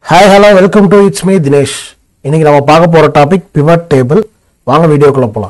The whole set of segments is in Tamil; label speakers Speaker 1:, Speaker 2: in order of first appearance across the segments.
Speaker 1: Hi hello welcome to it's me Dinesh இன்னைக்கு நம்ம பார்க்க போற டாபிக் பிவட் டேபிள் வாங்க வீடியோக்குள்ள போலாம்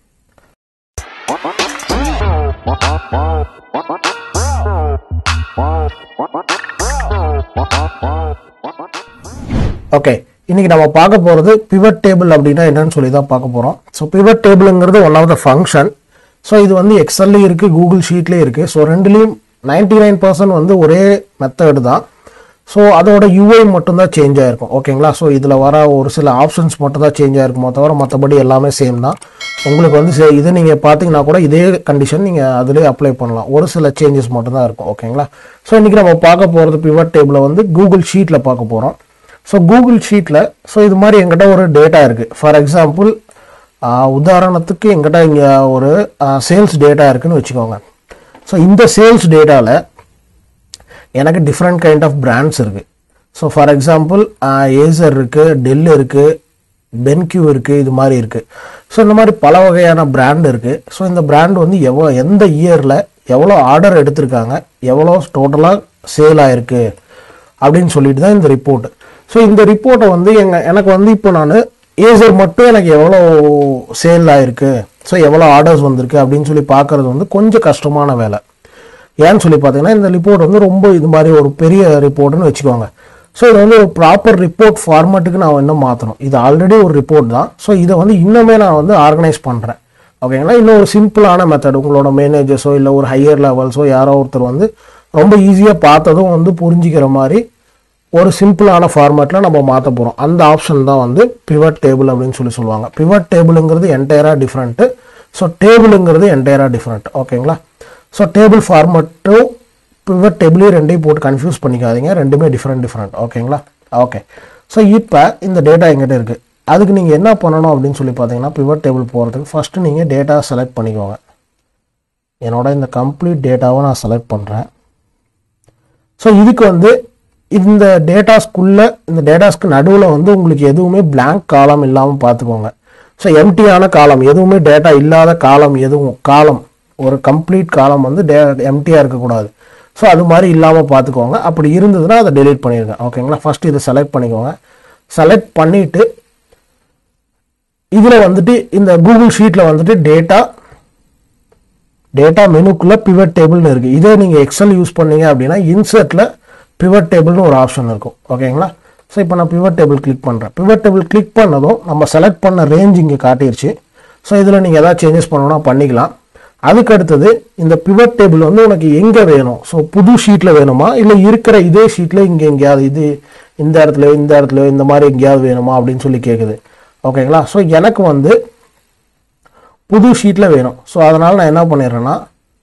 Speaker 1: ஓகே இன்னைக்கு நம்ம பார்க்க போறது பிவட் டேபிள் அப்படின்னா என்னன்னு சொல்லி தான் பார்க்க போறோம் ஸோ பிவட் டேபிள்ங்கிறது one of the function so இது வந்து எக்ஸல்லையும் இருக்கு கூகுள் ஷீட்லேயும் இருக்கு ஸோ ரெண்டுலேயும் நைன்டி நைன் பர்சன்ட் வந்து ஒரே மெத்தடு தான் ஸோ அதோட யூஐ மட்டும்தான் சேஞ்ச் ஆயிருக்கும் ஓகேங்களா ஸோ இதில் வர ஒரு சில ஆப்ஷன்ஸ் மட்டும் தான் சேஞ்ச் ஆயிருக்குமோ தவிர மற்றபடி எல்லாமே சேம் தான் உங்களுக்கு வந்து சே- இது நீங்கள் பார்த்தீங்கன்னா கூட இதே கண்டிஷன் நீங்கள் அதிலே அப்ளை பண்ணலாம் ஒரு சில சேஞ்சஸ் மட்டும் தான் இருக்கும் ஓகேங்களா ஸோ இன்றைக்கி நம்ம பார்க்க போகிறது பிவட் டேபிளை வந்து கூகுள் ஷீட்டில் பார்க்க போகிறோம் ஸோ கூகுள் ஷீட்டில் ஸோ இது மாதிரி எங்கிட்ட ஒரு டேட்டா இருக்குது ஃபார் எக்ஸாம்பிள் உதாரணத்துக்கு எங்கிட்ட இங்கே ஒரு சேல்ஸ் டேட்டா இருக்குன்னு வச்சுக்கோங்க ஸோ இந்த சேல்ஸ் டேட்டாவில் எனக்கு டிஃப்ரெண்ட் கைண்ட் ஆஃப் பிராண்ட்ஸ் இருக்குது ஸோ ஃபார் எக்ஸாம்பிள் ஏசர் இருக்குது டெல் இருக்குது பென்கியூ இருக்குது இது மாதிரி இருக்குது ஸோ இந்த மாதிரி பல வகையான பிராண்ட் இருக்குது ஸோ இந்த பிராண்ட் வந்து எவ்வளோ எந்த இயரில் எவ்வளோ ஆர்டர் எடுத்திருக்காங்க எவ்வளோ டோட்டலாக சேல் ஆயிருக்கு அப்படின்னு சொல்லிட்டு தான் இந்த ரிப்போர்ட் ஸோ இந்த ரிப்போர்ட்டை வந்து எங்க எனக்கு வந்து இப்போ நான் ஏசர் மட்டும் எனக்கு எவ்வளோ சேல் ஆயிருக்கு ஸோ எவ்வளோ ஆர்டர்ஸ் வந்திருக்கு அப்படின்னு சொல்லி பார்க்கறது வந்து கொஞ்சம் கஷ்டமான வேலை ஏன்னு சொல்லி பார்த்தீங்கன்னா இந்த ரிப்போர்ட் வந்து ரொம்ப இது மாதிரி ஒரு பெரிய ரிப்போர்ட்னு வச்சுக்கோங்க ஸோ இது வந்து ஒரு ப்ராப்பர் ரிப்போர்ட் ஃபார்மேட்டுக்கு நான் இன்னும் மாற்றணும் இது ஆல்ரெடி ஒரு ரிப்போர்ட் தான் ஸோ இதை வந்து இன்னுமே நான் வந்து ஆர்கனைஸ் பண்ணுறேன் ஓகேங்களா இன்னும் ஒரு சிம்பிளான மெத்தட் உங்களோட மேனேஜர்ஸோ இல்லை ஒரு ஹையர் லெவல்ஸோ யாரோ ஒருத்தர் வந்து ரொம்ப ஈஸியாக பார்த்ததும் வந்து புரிஞ்சிக்கிற மாதிரி ஒரு சிம்பிளான ஃபார்மேட்டில் நம்ம மாற்ற போகிறோம் அந்த ஆப்ஷன் தான் வந்து பிவட் டேபிள் அப்படின்னு சொல்லி சொல்லுவாங்க பிவட் டேபிளுங்கிறது என்டையராக டிஃப்ரெண்ட்டு ஸோ டேபிளுங்கிறது என்டையராக டிஃப்ரெண்ட் ஓகேங்களா ஸோ டேபிள் ஃபார்மேட்டும் பிவட் டேபிளையும் ரெண்டையும் போட்டு கன்ஃபியூஸ் பண்ணிக்காதீங்க ரெண்டுமே டிஃப்ரெண்ட் டிஃப்ரெண்ட் ஓகேங்களா ஓகே ஸோ இப்போ இந்த டேட்டா எங்கிட்ட இருக்குது அதுக்கு நீங்கள் என்ன பண்ணணும் அப்படின்னு சொல்லி பார்த்தீங்கன்னா பிவட் டேபிள் போகிறதுக்கு ஃபஸ்ட்டு நீங்கள் டேட்டா செலக்ட் பண்ணிக்கோங்க என்னோட இந்த கம்ப்ளீட் டேட்டாவை நான் செலக்ட் பண்ணுறேன் ஸோ இதுக்கு வந்து இந்த டேட்டாஸ்க்குள்ள இந்த டேட்டாஸ்க்கு நடுவில் வந்து உங்களுக்கு எதுவுமே blank காலம் இல்லாமல் பார்த்துக்கோங்க ஸோ எம்டியான காலம் எதுவுமே டேட்டா இல்லாத காலம் எதுவும் காலம் ஒரு கம்ப்ளீட் காலம் வந்து டே எம்டியாக இருக்கக்கூடாது ஸோ அது மாதிரி இல்லாமல் பார்த்துக்கோங்க அப்படி இருந்ததுன்னா அதை delete பண்ணிடுங்க ஓகேங்களா ஃபர்ஸ்ட் இதை செலக்ட் பண்ணிக்கோங்க செலக்ட் பண்ணிவிட்டு இதில் வந்துட்டு இந்த கூகுள் ஷீட்டில் வந்துட்டு டேட்டா டேட்டா மெனுக்குள்ள பிவட் டேபிள்னு இருக்கு இதே நீங்க எக்ஸல் யூஸ் பண்ணீங்க அப்படின்னா இன்சர்ட்ல பிவட் டேபிள்னு ஒரு ஆப்ஷன் இருக்கும் ஓகேங்களா ஸோ இப்போ நான் பிவட் டேபிள் கிளிக் பண்ணுறேன் பிவட் டேபிள் கிளிக் பண்ணதும் நம்ம செலக்ட் பண்ண ரேஞ்ச் இங்கே காட்டிருச்சு ஸோ இதில் நீங்கள் எதாவது சேஞ்சஸ் பண்ணணும்னா பண்ணிக்கலாம் அதுக்கு அடுத்தது இந்த பிவட் டேபிள் வந்து உனக்கு எங்கே வேணும் ஸோ புது ஷீட்டில் வேணுமா இல்லை இருக்கிற இதே ஷீட்டில் இங்கே எங்கேயாவது இது இந்த இடத்துல இந்த இடத்துல இந்த மாதிரி எங்கேயாவது வேணுமா அப்படின்னு சொல்லி கேட்குது ஓகேங்களா ஸோ எனக்கு வந்து புது ஷீட்டில் வேணும் ஸோ அதனால் நான் என்ன பண்ணிடுறேன்னா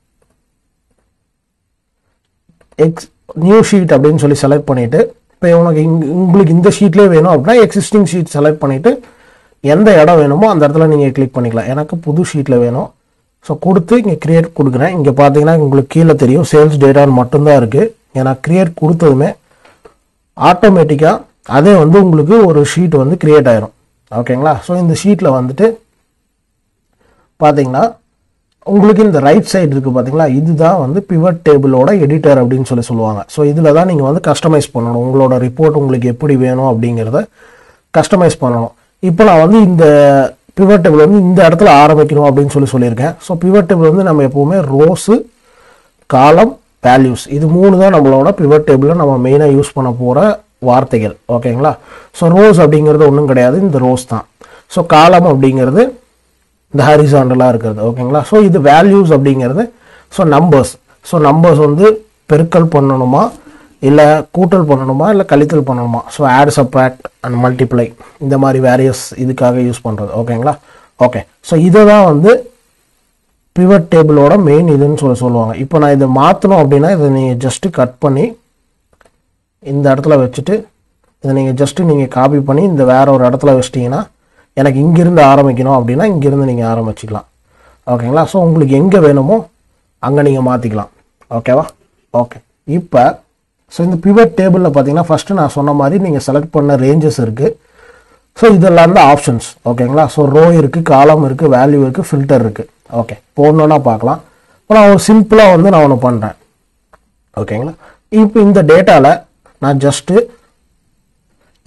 Speaker 1: எக்ஸ் நியூ ஷீட் அப்படின்னு சொல்லி செலக்ட் பண்ணிவிட்டு இப்போ உனக்கு இங்க உங்களுக்கு இந்த ஷீட்லேயே வேணும் அப்படின்னா எக்ஸிஸ்டிங் ஷீட் செலக்ட் பண்ணிவிட்டு எந்த இடம் வேணுமோ அந்த இடத்துல நீங்கள் கிளிக் பண்ணிக்கலாம் எனக்கு புது ஷீட்டில் வேணும் ஸோ கொடுத்து இங்கே கிரியேட் கொடுக்குறேன் இங்கே பார்த்தீங்கன்னா உங்களுக்கு கீழே தெரியும் சேல்ஸ் டேட்டான்னு மட்டும்தான் இருக்குது ஏன்னா கிரியேட் கொடுத்ததுமே ஆட்டோமேட்டிக்காக அதே வந்து உங்களுக்கு ஒரு ஷீட் வந்து கிரியேட் ஆயிரும் ஓகேங்களா ஸோ இந்த ஷீட்டில் வந்துட்டு பார்த்தீங்கன்னா உங்களுக்கு இந்த ரைட் சைடு இருக்குது பார்த்தீங்களா இதுதான் வந்து பிவட் டேபிளோட எடிட்டர் அப்படின்னு சொல்லி சொல்லுவாங்க ஸோ இதில் தான் நீங்கள் வந்து கஸ்டமைஸ் பண்ணணும் உங்களோட ரிப்போர்ட் உங்களுக்கு எப்படி வேணும் அப்படிங்கிறத கஸ்டமைஸ் பண்ணணும் இப்போ நான் வந்து இந்த பிவட் டேபிள் வந்து இந்த இடத்துல ஆரம்பிக்கணும் அப்படின்னு சொல்லி சொல்லியிருக்கேன் ஸோ பிவட் டேபிள் வந்து நம்ம எப்போவுமே ரோஸு காலம் வேல்யூஸ் இது மூணு தான் நம்மளோட பிவட் டேபிளில் நம்ம மெயினாக யூஸ் பண்ண போகிற வார்த்தைகள் ஓகேங்களா ஸோ ரோஸ் அப்படிங்கிறது ஒன்றும் கிடையாது இந்த ரோஸ் தான் ஸோ காலம் அப்படிங்கிறது இந்த ஹரிசாண்டலாக இருக்கிறது ஓகேங்களா ஸோ இது வேல்யூஸ் அப்படிங்கிறது ஸோ நம்பர்ஸ் ஸோ நம்பர்ஸ் வந்து பெருக்கல் பண்ணணுமா இல்லை கூட்டல் பண்ணணுமா இல்லை கழித்தல் பண்ணணுமா so add subtract and multiply இந்த மாதிரி வேரியஸ் இதுக்காக யூஸ் பண்ணுறது ஓகேங்களா ஓகே ஸோ இதை தான் வந்து பிவட் டேபிளோட மெயின் இதுன்னு சொல்லி சொல்லுவாங்க இப்போ நான் இதை மாற்றணும் அப்படின்னா இதை நீங்கள் ஜஸ்ட்டு கட் பண்ணி இந்த இடத்துல வச்சுட்டு இதை நீங்கள் ஜஸ்ட்டு நீங்கள் காப்பி பண்ணி இந்த வேற ஒரு இடத்துல வச்சிட்டிங்கன்னா எனக்கு இங்கிருந்து ஆரம்பிக்கணும் அப்படின்னா இங்கிருந்து நீங்கள் ஆரம்பிச்சிக்கலாம் ஓகேங்களா ஸோ உங்களுக்கு எங்கே வேணுமோ அங்கே நீங்கள் மாற்றிக்கலாம் ஓகேவா ஓகே இப்போ ஸோ இந்த பிவட் டேபிளில் பார்த்தீங்கன்னா ஃபஸ்ட்டு நான் சொன்ன மாதிரி நீங்கள் செலக்ட் பண்ண ரேஞ்சஸ் இருக்குது ஸோ இதெல்லாம் தான் ஆப்ஷன்ஸ் ஓகேங்களா ஸோ ரோ இருக்குது காலம் இருக்குது வேல்யூ இருக்குது ஃபில்டர் இருக்குது ஓகே இப்போ ஒன்று பார்க்கலாம் இப்போ நான் ஒரு சிம்பிளாக வந்து நான் ஒன்று பண்ணுறேன் ஓகேங்களா இப்போ இந்த டேட்டாவில் நான் ஜஸ்ட்டு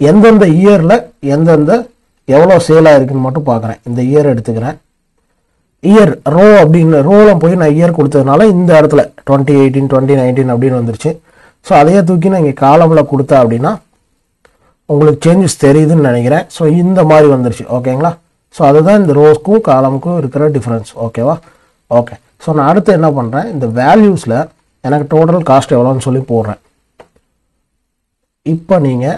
Speaker 1: எந்தெந்த இயரில் எந்தெந்த எவ்வளோ சேல் ஆயிருக்குன்னு மட்டும் பார்க்குறேன் இந்த இயர் எடுத்துக்கிறேன் இயர் ரோ அப்படின்னு ரோவில் போய் நான் இயர் கொடுத்ததுனால இந்த இடத்துல டுவெண்ட்டி எயிட்டீன் டுவெண்ட்டி நைன்டீன் அப்படின்னு வந்துருச்சு ஸோ அதையே தூக்கி நான் இங்கே காலமில் கொடுத்தேன் அப்படின்னா உங்களுக்கு சேஞ்சஸ் தெரியுதுன்னு நினைக்கிறேன் ஸோ இந்த மாதிரி வந்துருச்சு ஓகேங்களா ஸோ அதுதான் இந்த ரோஸ்க்கும் காலமுக்கும் இருக்கிற டிஃப்ரென்ஸ் ஓகேவா ஓகே ஸோ நான் அடுத்து என்ன பண்ணுறேன் இந்த வேல்யூஸில் எனக்கு டோட்டல் காஸ்ட் எவ்வளோன்னு சொல்லி போடுறேன் இப்போ நீங்கள்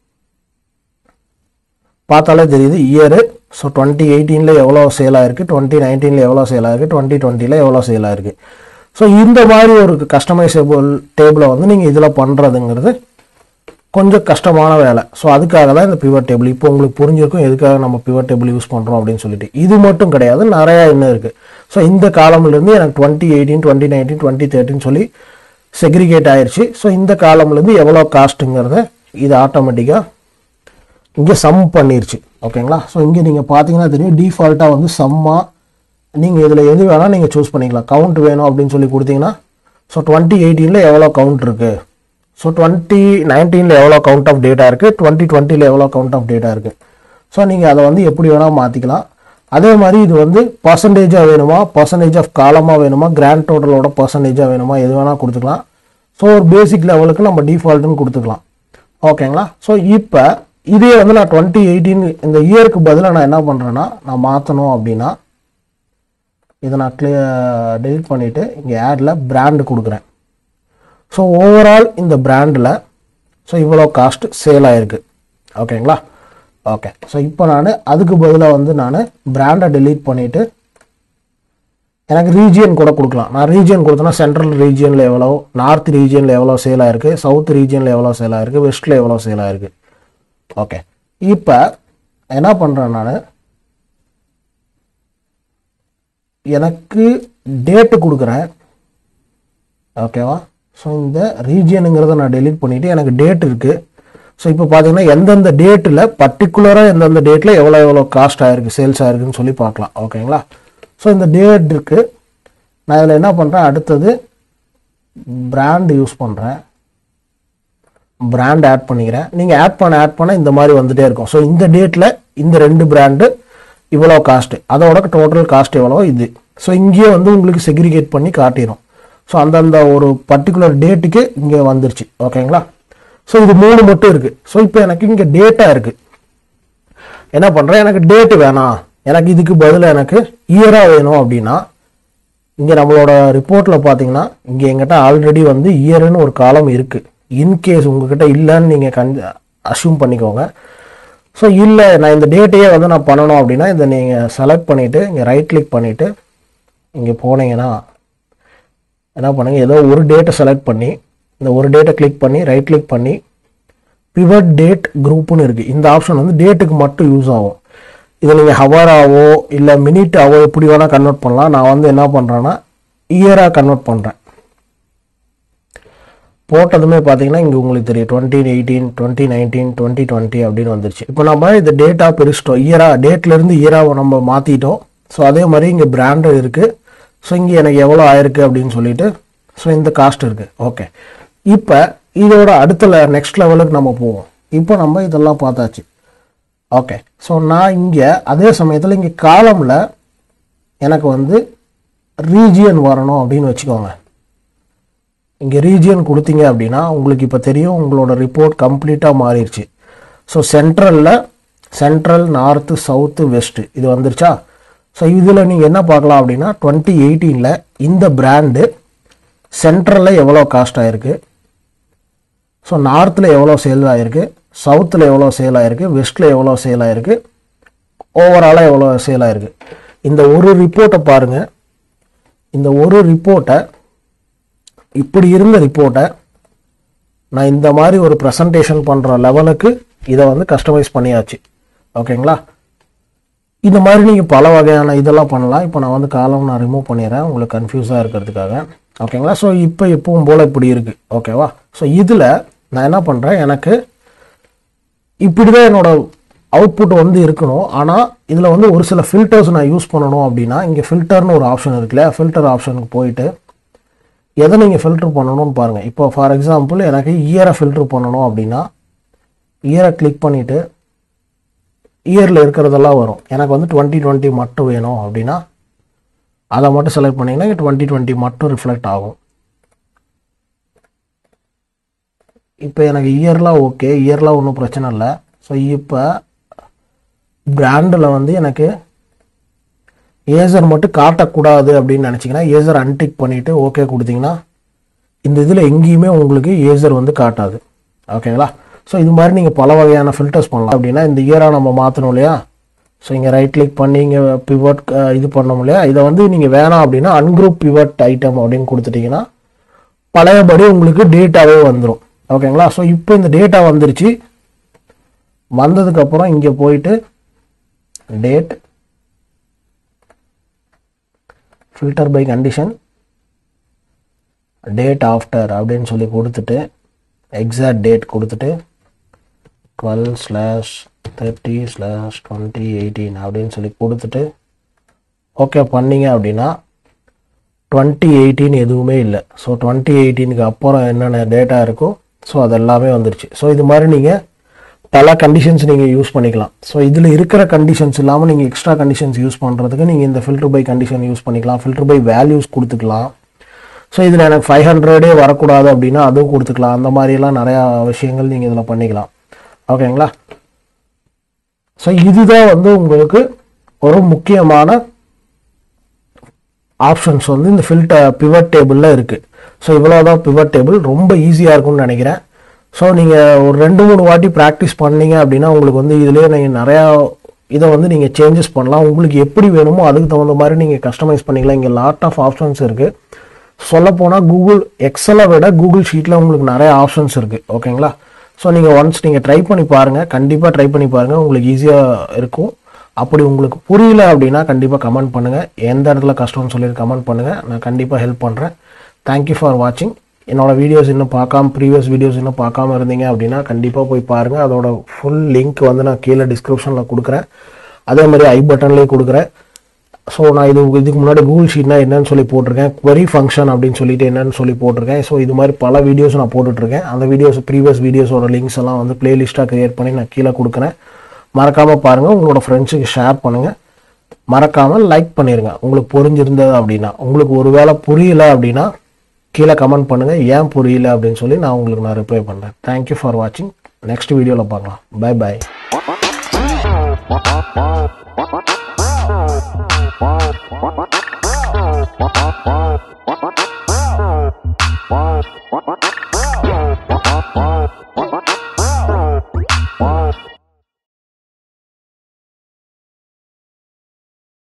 Speaker 1: பார்த்தாலே தெரியுது இயரு ஸோ டுவெண்ட்டி எயிட்டீனில் எவ்வளோ சேல் ஆயிருக்கு டுவெண்ட்டி நைன்டீனில் எவ்வளோ சேல் ஆயிருக்கு டுவெண்ட்டி டுவெண்ட்டியில் எவ்வளோ சேல் ஆயிருக்கு ஸோ இந்த மாதிரி ஒரு கஸ்டமைசபிள் டேபிளை வந்து நீங்கள் இதில் பண்ணுறதுங்கிறது கொஞ்சம் கஷ்டமான வேலை ஸோ அதுக்காக தான் இந்த பிவர் டேபிள் இப்போ உங்களுக்கு புரிஞ்சிருக்கும் எதுக்காக நம்ம பிவர் டேபிள் யூஸ் பண்ணுறோம் அப்படின்னு சொல்லிட்டு இது மட்டும் கிடையாது நிறையா இன்னும் இருக்குது ஸோ இந்த காலம்லேருந்து எனக்கு twenty eighteen twenty nineteen twenty தேர்ட்டின்னு சொல்லி செக்ரிகேட் ஆயிடுச்சு ஸோ இந்த காலம்லேருந்து எவ்வளோ காஸ்ட்டுங்கிறத இது ஆட்டோமேட்டிக்காக இங்கே சம் பண்ணிருச்சு ஓகேங்களா ஸோ இங்கே நீங்கள் பார்த்தீங்கன்னா தெரியும் டிஃபால்ட்டாக வந்து சம்மா நீங்கள் இதில் எது வேணால் நீங்கள் சூஸ் பண்ணிக்கலாம் கவுண்ட் வேணும் அப்படின்னு சொல்லி கொடுத்தீங்கன்னா ஸோ டுவெண்ட்டி எயிட்டீனில் எவ்வளோ கவுண்ட் இருக்குது ஸோ டுவெண்ட்டி நைன்டீனில் எவ்வளோ கவுண்ட் ஆஃப் டேட்டா இருக்குது டுவெண்ட்டி டுவெண்ட்டியில் எவ்வளோ கவுண்ட் ஆஃப் டேட்டா இருக்குது ஸோ நீங்கள் அதை வந்து எப்படி வேணால் மாற்றிக்கலாம் அதே மாதிரி இது வந்து பர்சன்டேஜாக வேணுமா பர்சன்டேஜ் ஆஃப் காலமாக வேணுமா கிராண்ட் டோட்டலோட பர்சன்டேஜாக வேணுமா எது வேணால் கொடுத்துக்கலாம் ஸோ ஒரு பேசிக் லெவலுக்கு நம்ம டிஃபால்ட்டுன்னு கொடுத்துக்கலாம் ஓகேங்களா ஸோ இப்போ இதே வந்து நான் டுவெண்ட்டி எயிட்டீன் இந்த இயருக்கு பதிலாக நான் என்ன பண்ணுறேன்னா நான் மாற்றணும் அப்படின்னா இதை நான் கிளியர் டெலிட் பண்ணிவிட்டு இங்கே ஆடில் பிராண்டு கொடுக்குறேன் ஸோ ஓவரால் இந்த பிராண்டில் ஸோ இவ்வளோ காஸ்ட் சேல் ஆயிருக்கு ஓகேங்களா ஓகே ஸோ இப்போ நான் அதுக்கு பதிலாக வந்து நான் பிராண்டை delete பண்ணிவிட்டு எனக்கு ரீஜியன் கூட கொடுக்கலாம் நான் ரீஜியன் கொடுத்தேன்னா சென்ட்ரல் ரீஜியனில் எவ்வளோ நார்த் ரீஜியனில் எவ்வளோ சேல் ஆயிருக்கு சவுத் ரீஜியனில் எவ்வளோ சேல் ஆயிருக்கு வெஸ்ட்டில் எவ்வளோ சேல் ஆயிருக்கு ஓகே இப்போ என்ன பண்ணுறேன் நான் எனக்கு டேட்டு கொடுக்குறேன் ஓகேவா ஸோ இந்த ரீஜியனுங்கிறத நான் டெலீட் பண்ணிவிட்டு எனக்கு டேட் இருக்குது ஸோ இப்போ பார்த்தீங்கன்னா எந்தெந்த டேட்டில் பர்டிகுலராக எந்தெந்த டேட்டில் எவ்வளோ எவ்வளோ காஸ்ட் ஆயிருக்கு சேல்ஸ் ஆயிருக்குன்னு சொல்லி பார்க்கலாம் ஓகேங்களா ஸோ இந்த டேட் இருக்குது நான் இதில் என்ன பண்ணுறேன் அடுத்தது பிராண்ட் யூஸ் பண்ணுறேன் பிராண்ட் ஆட் பண்ணிக்கிறேன் நீங்கள் ஆட் பண்ண ஆட் பண்ண இந்த மாதிரி வந்துட்டே இருக்கும் ஸோ இந்த டேட்டில் இந்த ரெண்டு பிராண்டு இவ்வளோ காஸ்ட்டு அதோட டோட்டல் காஸ்ட் எவ்வளோ இது ஸோ இங்கேயே வந்து உங்களுக்கு செக்ரிகேட் பண்ணி காட்டிடும் ஸோ அந்தந்த ஒரு பர்டிகுலர் டேட்டுக்கு இங்கே வந்துருச்சு ஓகேங்களா ஸோ இது மூணு மட்டும் இருக்குது ஸோ இப்போ எனக்கு இங்கே டேட்டா இருக்குது என்ன பண்ணுறேன் எனக்கு டேட்டு வேணாம் எனக்கு இதுக்கு பதிலாக எனக்கு இயராக வேணும் அப்படின்னா இங்கே நம்மளோட ரிப்போர்ட்டில் பார்த்தீங்கன்னா இங்கே எங்கிட்ட ஆல்ரெடி வந்து இயர்னு ஒரு காலம் இருக்குது இன்கேஸ் உங்ககிட்ட இல்லைன்னு நீங்கள் கண் அசியூம் பண்ணிக்கோங்க ஸோ இல்லை நான் இந்த டேட்டையே வந்து நான் பண்ணணும் அப்படின்னா இதை நீங்கள் செலக்ட் பண்ணிவிட்டு இங்கே ரைட் கிளிக் பண்ணிவிட்டு இங்கே போனீங்கன்னா என்ன பண்ணுங்க ஏதோ ஒரு டேட்டை செலக்ட் பண்ணி இந்த ஒரு டேட்டை கிளிக் பண்ணி ரைட் கிளிக் பண்ணி பிவட் டேட் குரூப்னு இருக்குது இந்த ஆப்ஷன் வந்து டேட்டுக்கு மட்டும் யூஸ் ஆகும் இதை நீங்கள் ஹவராவோ இல்லை மினிட்டாவோ எப்படி வேணால் கன்வெர்ட் பண்ணலாம் நான் வந்து என்ன பண்ணுறேன்னா இயராக கன்வெர்ட் பண்ணுறேன் போட்டதுமே பார்த்தீங்கன்னா இங்கே உங்களுக்கு தெரியும் twenty eighteen twenty nineteen twenty twenty அப்படின்னு வந்துருச்சு இப்போ நம்ம இந்த டேட்டா பிரிச்சிட்டோம் இயராக டேட்லேருந்து இயராக நம்ம மாற்றிட்டோம் ஸோ அதே மாதிரி இங்கே பிராண்டு இருக்குது ஸோ இங்கே எனக்கு எவ்வளோ ஆயிருக்கு அப்படின்னு சொல்லிட்டு ஸோ இந்த காஸ்ட் இருக்குது ஓகே இப்போ இதோட அடுத்த நெக்ஸ்ட் லெவலுக்கு நம்ம போவோம் இப்போ நம்ம இதெல்லாம் பார்த்தாச்சு ஓகே ஸோ நான் இங்கே அதே சமயத்தில் இங்கே காலமில் எனக்கு வந்து ரீஜியன் வரணும் அப்படின்னு வச்சுக்கோங்க இங்கே ரீஜியன் கொடுத்தீங்க அப்படின்னா உங்களுக்கு இப்போ தெரியும் உங்களோட ரிப்போர்ட் கம்ப்ளீட்டாக மாறிடுச்சு ஸோ சென்ட்ரலில் சென்ட்ரல் நார்த்து சவுத்து வெஸ்ட்டு இது வந்துருச்சா ஸோ இதில் நீங்கள் என்ன பார்க்கலாம் அப்படின்னா டுவெண்ட்டி எயிட்டீனில் இந்த பிராண்டு சென்ட்ரலில் எவ்வளோ காஸ்ட் ஆயிருக்கு ஸோ நார்த்தில் எவ்வளோ சேல் ஆகிருக்கு சவுத்தில் எவ்வளோ சேல் ஆகிருக்கு வெஸ்ட்டில் எவ்வளோ சேல் ஆகிருக்கு ஓவராலாக எவ்வளோ சேல் ஆகிருக்கு இந்த ஒரு ரிப்போர்ட்டை பாருங்கள் இந்த ஒரு ரிப்போர்ட்டை இப்படி இருந்த ரிப்போர்ட்டை நான் இந்த மாதிரி ஒரு ப்ரெசன்டேஷன் பண்ணுற லெவலுக்கு இதை வந்து கஸ்டமைஸ் பண்ணியாச்சு ஓகேங்களா இந்த மாதிரி நீங்கள் பல வகையான இதெல்லாம் பண்ணலாம் இப்போ நான் வந்து காலம் நான் ரிமூவ் பண்ணிடுறேன் உங்களுக்கு கன்ஃபியூஸாக இருக்கிறதுக்காக ஓகேங்களா ஸோ இப்போ எப்பவும் போல் இப்படி இருக்குது ஓகேவா ஸோ இதில் நான் என்ன பண்ணுறேன் எனக்கு இப்படி தான் என்னோட அவுட்புட் வந்து இருக்கணும் ஆனால் இதில் வந்து ஒரு சில ஃபில்டர்ஸ் நான் யூஸ் பண்ணணும் அப்படின்னா இங்கே ஃபில்டர்னு ஒரு ஆப்ஷன் இருக்குல்ல ஃபில்டர் ஆப்ஷனுக்கு போயிட்டு எதை நீங்கள் ஃபில்டர் பண்ணணும்னு பாருங்கள் இப்போ ஃபார் எக்ஸாம்பிள் எனக்கு இயரை ஃபில்டர் பண்ணணும் அப்படின்னா இயரை கிளிக் பண்ணிவிட்டு இயரில் இருக்கிறதெல்லாம் வரும் எனக்கு வந்து டுவெண்ட்டி டுவெண்ட்டி மட்டும் வேணும் அப்படின்னா அதை மட்டும் செலக்ட் பண்ணிங்கன்னா டுவெண்ட்டி டுவெண்ட்டி மட்டும் ரிஃப்ளெக்ட் ஆகும் இப்போ எனக்கு இயர்லாம் ஓகே இயர்லாம் ஒன்றும் பிரச்சனை இல்லை ஸோ இப்போ பிராண்டில் வந்து எனக்கு ஏசர் மட்டும் காட்டக்கூடாது அப்படின்னு நினச்சிங்கன்னா ஏசர் அன்டிக் பண்ணிவிட்டு ஓகே கொடுத்தீங்கன்னா இந்த இதில் எங்கேயுமே உங்களுக்கு ஏசர் வந்து காட்டாது ஓகேங்களா ஸோ இது மாதிரி நீங்கள் பல வகையான ஃபில்டர்ஸ் பண்ணலாம் அப்படின்னா இந்த இயராக நம்ம மாற்றணும் இல்லையா ஸோ இங்கே ரைட் கிளிக் பண்ணி இங்கே பிவட் இது பண்ணணும் இல்லையா இதை வந்து நீங்கள் வேணாம் அப்படின்னா அன்குரூப் பிவட் ஐட்டம் அப்படின்னு கொடுத்துட்டிங்கன்னா பழையபடி உங்களுக்கு டேட்டாவே வந்துடும் ஓகேங்களா ஸோ இப்போ இந்த டேட்டா வந்துருச்சு வந்ததுக்கப்புறம் இங்கே போயிட்டு date filter by condition date after அப்படின்னு சொல்லி கொடுத்துட்டு எக்ஸாக்ட் டேட் கொடுத்துட்டு twelve slash thirty slash twenty eighteen அப்படின்னு சொல்லி கொடுத்துட்டு ஓகே பண்ணீங்க அப்படின்னா டுவெண்ட்டி எயிட்டீன் எதுவுமே இல்லை ஸோ டுவெண்ட்டி எயிட்டீனுக்கு அப்புறம் என்னென்ன டேட்டா இருக்கோ ஸோ அது எல்லாமே வந்துருச்சு ஸோ இது மாதிரி நீங்கள் பல கண்டிஷன்ஸ் நீங்கள் யூஸ் பண்ணிக்கலாம் ஸோ இதில் இருக்கிற கண்டிஷன்ஸ் இல்லாமல் நீங்கள் எக்ஸ்ட்ரா கண்டிஷன்ஸ் யூஸ் பண்ணுறதுக்கு நீங்கள் இந்த ஃபில்டர் பை கண்டிஷன் யூஸ் பண்ணிக்கலாம் ஃபில்டர் பை வேல்யூஸ் கொடுத்துக்கலாம் ஸோ இதில் எனக்கு ஃபைவ் ஹண்ட்ரடே வரக்கூடாது அப்படின்னா அதுவும் கொடுத்துக்கலாம் அந்த மாதிரியெல்லாம் நிறையா விஷயங்கள் நீங்கள் இதில் பண்ணிக்கலாம் ஓகேங்களா ஸோ இதுதான் வந்து உங்களுக்கு ஒரு முக்கியமான ஆப்ஷன்ஸ் வந்து இந்த ஃபில்டர் பிவட் டேபிளில் இருக்குது ஸோ இவ்வளோதான் பிவட் டேபிள் ரொம்ப ஈஸியாக இருக்கும்னு நினைக்கிறேன் ஸோ நீங்கள் ஒரு ரெண்டு மூணு வாட்டி ப்ராக்டிஸ் பண்ணீங்க அப்படின்னா உங்களுக்கு வந்து இதுலேயே நீங்கள் நிறையா இதை வந்து நீங்கள் சேஞ்சஸ் பண்ணலாம் உங்களுக்கு எப்படி வேணுமோ அதுக்கு தகுந்த மாதிரி நீங்கள் கஸ்டமைஸ் பண்ணிக்கலாம் இங்கே லாட் ஆஃப் ஆப்ஷன்ஸ் இருக்குது சொல்லப்போனால் கூகுள் எக்ஸலை விட கூகுள் ஷீட்டில் உங்களுக்கு நிறைய ஆப்ஷன்ஸ் இருக்குது ஓகேங்களா ஸோ நீங்கள் ஒன்ஸ் நீங்கள் ட்ரை பண்ணி பாருங்கள் கண்டிப்பாக ட்ரை பண்ணி பாருங்கள் உங்களுக்கு ஈஸியாக இருக்கும் அப்படி உங்களுக்கு புரியல அப்படின்னா கண்டிப்பாக கமெண்ட் பண்ணுங்கள் எந்த இடத்துல கஷ்டம்னு சொல்லி கமெண்ட் பண்ணுங்கள் நான் கண்டிப்பாக ஹெல்ப் பண்ணுறேன் தேங்க்யூ ஃபார் வாட்சிங் என்னோட வீடியோஸ் இன்னும் பார்க்காம ப்ரீவியஸ் வீடியோஸ் இன்னும் பார்க்காம இருந்தீங்க அப்படின்னா கண்டிப்பாக போய் பாருங்கள் அதோட ஃபுல் லிங்க் வந்து நான் கீழே டிஸ்கிரிப்ஷனில் கொடுக்குறேன் அதே மாதிரி ஐ பட்டன்லேயும் கொடுக்குறேன் ஸோ நான் இது இதுக்கு முன்னாடி கூகுள் ஷீட்னா என்னன்னு சொல்லி போட்டிருக்கேன் query ஃபங்க்ஷன் அப்படின்னு சொல்லிட்டு என்னன்னு சொல்லி போட்டிருக்கேன் ஸோ இது மாதிரி பல வீடியோஸ் நான் போட்டுட்ருக்கேன் அந்த வீடியோஸ் ப்ரீவியஸ் வீடியோஸோட லிங்க்ஸ் எல்லாம் வந்து பிளேலிஸ்ட்டாக கிரியேட் பண்ணி நான் கீழே கொடுக்குறேன் மறக்காமல் பாருங்கள் உங்களோட ஃப்ரெண்ட்ஸுக்கு ஷேர் பண்ணுங்கள் மறக்காமல் லைக் பண்ணிடுங்க உங்களுக்கு புரிஞ்சிருந்தது அப்படின்னா உங்களுக்கு ஒருவேளை புரியல அப்படின்னா கீழே கமெண்ட் பண்ணுங்கள் ஏன் புரியல அப்படின்னு சொல்லி நான் உங்களுக்கு நான் ரிப்ளை பண்ணுறேன் தேங்க்யூ ஃபார் வாட்சிங் நெக்ஸ்ட் வீடியோவில் பார்க்கலாம் பை பை
Speaker 2: Wow.